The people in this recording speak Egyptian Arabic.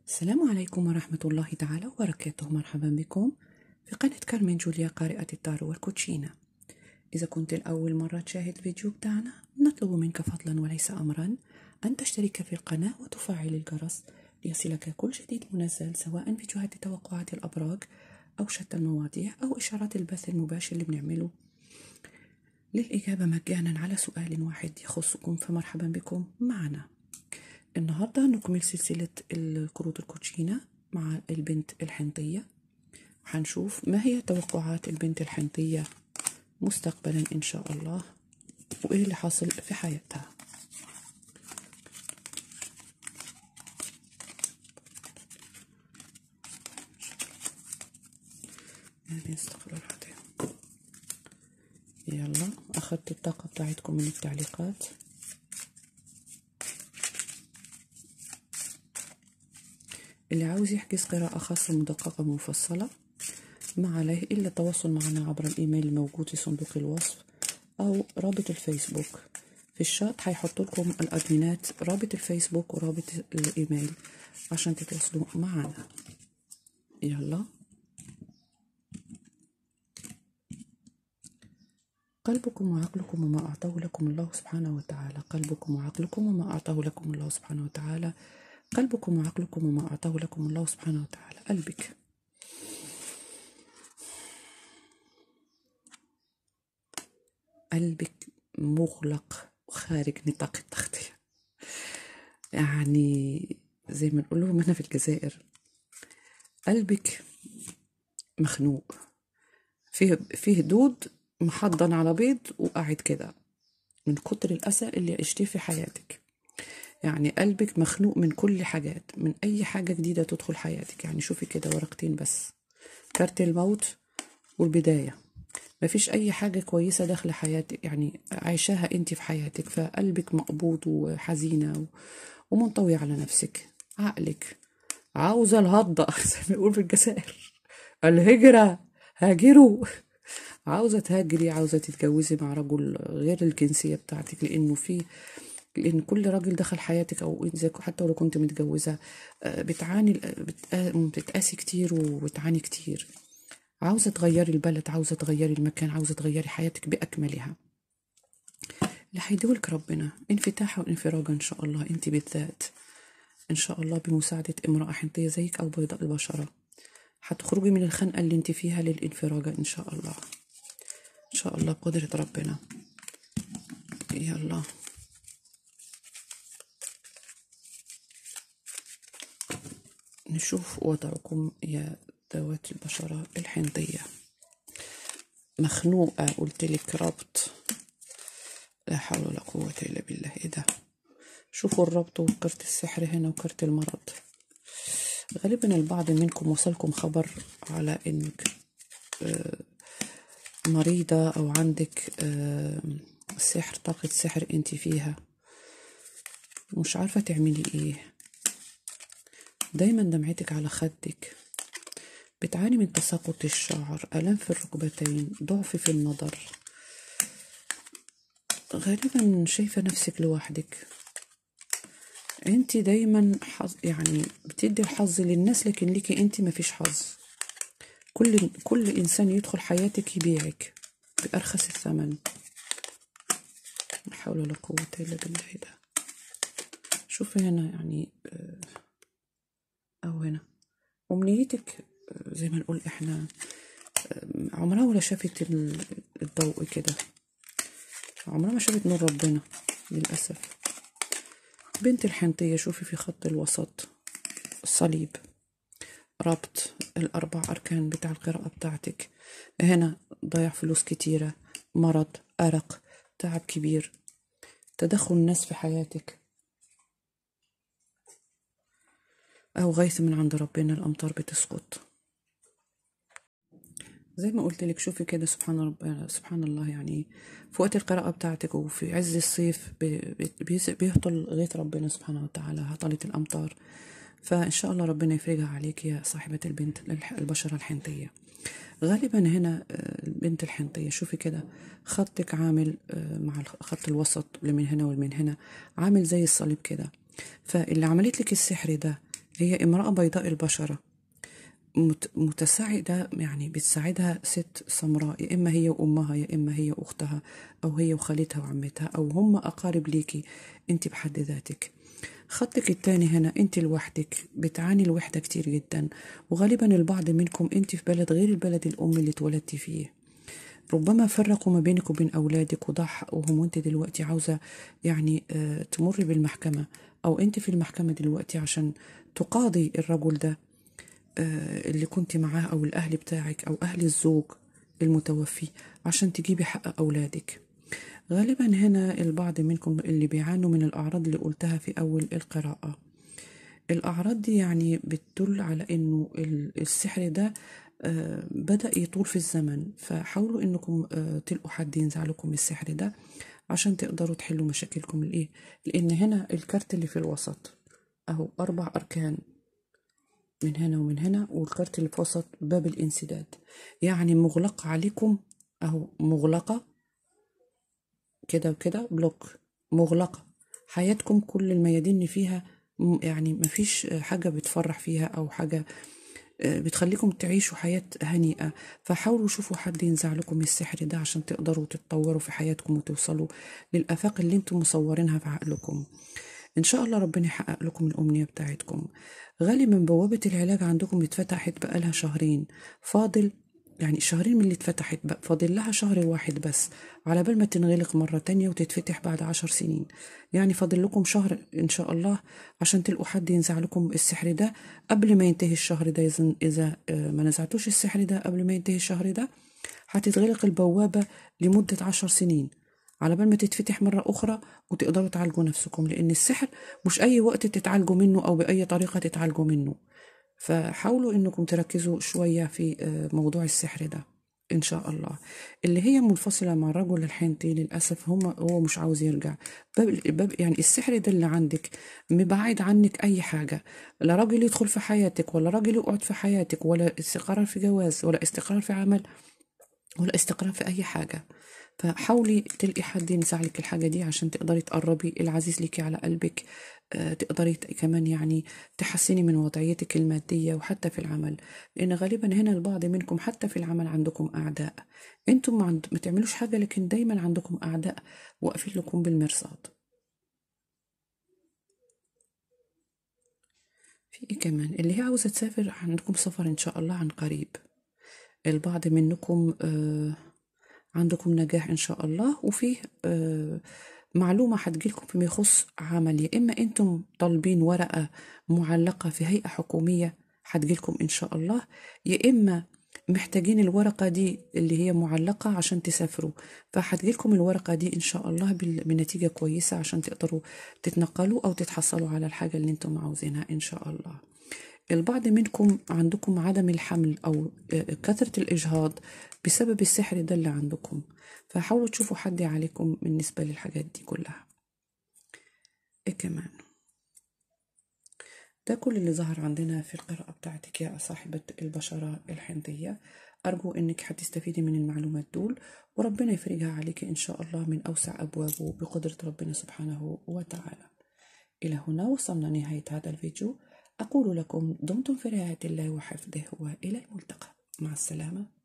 السلام عليكم ورحمة الله تعالى وبركاته مرحبا بكم في قناة كارمين جوليا قارئة التارو والكوتشينة إذا كنت الأول مرة تشاهد الفيديو بتاعنا نطلب منك فضلا وليس أمرا أن تشترك في القناة وتفعل الجرس ليصلك كل جديد منزل سواء فيديوهات توقعات الأبراج أو شتى المواضيع أو إشارات البث المباشر اللي بنعمله للإجابة مجانا على سؤال واحد يخصكم فمرحبا بكم معنا النهاردة نكمل سلسلة الكروت الكوتشينة مع البنت الحنطية هنشوف ما هي توقعات البنت الحنطية مستقبلا إن شاء الله وإيه اللي حاصل في حياتها يعني استقرار هاتين يلا أخدت الطاقة بتاعتكم من التعليقات اللي عاوز يحجز قراءة خاصة مدققة مفصلة ما عليه إلا التواصل معنا عبر الإيميل الموجود في صندوق الوصف أو رابط الفيسبوك في الشات هيحط لكم الأدمينات رابط الفيسبوك ورابط الإيميل عشان تتواصلوا معنا يلا قلبكم وعقلكم وما أعطاه لكم الله سبحانه وتعالى قلبكم وعقلكم وما أعطاه لكم الله سبحانه وتعالى قلبكم وعقلكم وما أعطاه لكم الله سبحانه وتعالى قلبك قلبك مغلق وخارج نطاق التغطية يعني زي ما نقول لهم هنا في الجزائر قلبك مخنوق فيه فيه دود محضن على بيض وقاعد كده من كتر الأسى اللي عشتيه في حياتك يعني قلبك مخنوق من كل حاجات من أي حاجة جديدة تدخل حياتك يعني شوفي كده ورقتين بس كارت الموت والبداية مفيش أي حاجة كويسة داخل حياتك يعني عايشاها أنت في حياتك فقلبك مقبوض وحزينة ومنطوي على نفسك عقلك عاوزة الهضة زي ما بيقول في الجزائر الهجرة هاجروا عاوزة تهاجري عاوزة تتجوزي مع رجل غير الجنسية بتاعتك لأنه في لأن كل راجل دخل حياتك أو إذا حتى لو كنت متجوزة بتعاني بتقاسي كتير وبتعاني كتير عاوزة تغيري البلد عاوزة تغيري المكان عاوزة تغيري حياتك بأكملها اللي هيدولك ربنا انفتاح وانفراجة إن شاء الله أنت بالذات إن شاء الله بمساعدة امرأة حنطية زيك أو بيضاء البشرة هتخرجي من الخنقة اللي انت فيها للانفراجة إن شاء الله إن شاء الله بقدرة ربنا يلا نشوف وضعكم يا ذوات البشرة الحنطية مخنوقة قلتلك ربط لا حول ولا قوة إلا بالله إيه ده شوفوا الربط وكرت السحر هنا وكرت المرض غالبا البعض منكم وصلكم خبر على إنك مريضة أو عندك سحر طاقة سحر أنت فيها مش عارفة تعملي إيه دايما دمعتك على خدك بتعاني من تساقط الشعر ألم في الركبتين ضعف في النظر غالبا شايفة نفسك لوحدك انت دايما حظ يعني بتدي الحظ للناس لكن ليكي انت مفيش حظ كل كل انسان يدخل حياتك يبيعك بأرخص الثمن لا حول ولا قوة إلا بالله ده شوفي هنا يعني أو هنا أمنيتك زي ما نقول إحنا عمرها ولا شافت الضوء كده عمرها ما شافت نور ربنا للأسف بنت الحنطية شوفي في خط الوسط الصليب ربط الأربع أركان بتاع القراءة بتاعتك هنا ضيع فلوس كتيرة مرض أرق تعب كبير تدخل الناس في حياتك أو غيث من عند ربنا الأمطار بتسقط زي ما قلت لك شوفي كده سبحان ربنا سبحان الله يعني في وقت القراءة بتاعتك وفي عز الصيف بيهطل غيث ربنا سبحانه وتعالى هطلت الأمطار فإن شاء الله ربنا يفرجها عليك يا صاحبة البنت البشرة الحنطية غالبا هنا البنت الحنطية شوفي كده خطك عامل مع خط الوسط اللي من هنا والمن هنا عامل زي الصليب كده فاللي عملت لك السحر ده هي امرأة بيضاء البشرة مت- متساعدة يعني بتساعدها ست سمراء يا إما هي وأمها يا إما هي وأختها أو هي وخالتها وعمتها أو هم أقارب ليكي أنت بحد ذاتك خطك التاني هنا أنت لوحدك بتعاني الوحدة كتير جدا وغالبا البعض منكم أنت في بلد غير البلد الأم اللي اتولدتي فيه ربما فرقوا ما بينك وبين أولادك وضاع حقهم وأنت دلوقتي عاوزة يعني آه، تمر بالمحكمة أو أنت في المحكمة دلوقتي عشان تقاضي الرجل ده آه، اللي كنت معاه أو الأهل بتاعك أو أهل الزوج المتوفي عشان تجيبي حق أولادك غالبا هنا البعض منكم اللي بيعانوا من الأعراض اللي قلتها في أول القراءة الأعراض دي يعني بتدل على إنه ال- السحر ده آه، بدأ يطول في الزمن فحاولوا إنكم آه، تلقوا حد ينزع لكم السحر ده عشان تقدروا تحلوا مشاكلكم الإيه لأن هنا الكارت اللي في الوسط أهو أربع أركان من هنا ومن هنا والكارت اللي في وسط باب الانسداد يعني مغلقة عليكم أهو مغلقة كده وكده بلوك مغلقة حياتكم كل الميادين اللي فيها م- يعني مفيش حاجة بتفرح فيها أو حاجة آه، بتخليكم تعيشوا حياة هنيئة فحاولوا شوفوا حد ينزع لكم السحر ده عشان تقدروا تتطوروا في حياتكم وتوصلوا للآفاق اللي انتم مصورينها في عقلكم إن شاء الله ربنا يحقق لكم الأمنية بتاعتكم غالبا بوابة العلاج عندكم اتفتحت بقالها شهرين فاضل يعني شهرين من اللي اتفتحت بقى فاضل لها شهر واحد بس على بال ما تنغلق مرة تانية وتتفتح بعد عشر سنين يعني فاضل لكم شهر إن شاء الله عشان تلقوا حد ينزع لكم السحر ده قبل ما ينتهي الشهر ده إذن- إذا آه، ما نزعتوش السحر ده قبل ما ينتهي الشهر ده هتتغلق البوابة لمدة عشر سنين على بال ما تتفتح مرة أخرى وتقدروا تعالجوا نفسكم لأن السحر مش أي وقت تتعالجوا منه أو بأي طريقة تتعالجوا منه فحاولوا إنكم تركزوا شوية في آه، موضوع السحر ده إن شاء الله اللي هي منفصلة مع الرجل الحنتي للأسف هم هو مش عاوز يرجع باب, باب يعني السحر ده اللي عندك مبعد عنك أي حاجة لا راجل يدخل في حياتك ولا راجل يقعد في حياتك ولا استقرار في جواز ولا استقرار في عمل ولا استقرار في أي حاجة فحاولي تلقي حد ينزع لك الحاجة دي عشان تقدري تقربي العزيز ليكي على قلبك آه، تقدري ت- كمان يعني تحسني من وضعيتك المادية وحتى في العمل لأن غالبا هنا البعض منكم حتى في العمل عندكم أعداء أنتم ما, عند... ما تعملوش حاجة لكن دايما عندكم أعداء واقفين لكم بالمرصاد في إيه كمان اللي هي عاوزة تسافر عندكم سفر إن شاء الله عن قريب البعض منكم آه عندكم نجاح إن شاء الله وفيه آه معلومة هتجيلكم فيما يخص عمل يا إما أنتم طالبين ورقة معلقة في هيئة حكومية هتجيلكم إن شاء الله يا إما محتاجين الورقة دي اللي هي معلقة عشان تسافروا فهتجيلكم الورقة دي إن شاء الله بال- بنتيجة كويسة عشان تقدروا تتنقلوا أو تتحصلوا على الحاجة اللي أنتم عاوزينها إن شاء الله البعض منكم عندكم عدم الحمل أو كثرة الإجهاض بسبب السحر ده اللي عندكم فحاولوا تشوفوا حد عليكم بالنسبة للحاجات دي كلها إيه كمان ده كل اللي ظهر عندنا في القراءة بتاعتك يا صاحبة البشرة الحنطية أرجو إنك هتستفيدي من المعلومات دول وربنا يفرجها عليك إن شاء الله من أوسع أبوابه بقدرة ربنا سبحانه وتعالى إلى هنا وصلنا نهاية هذا الفيديو أقول لكم دمتم في رعاية الله وحفظه وإلى الملتقى مع السلامة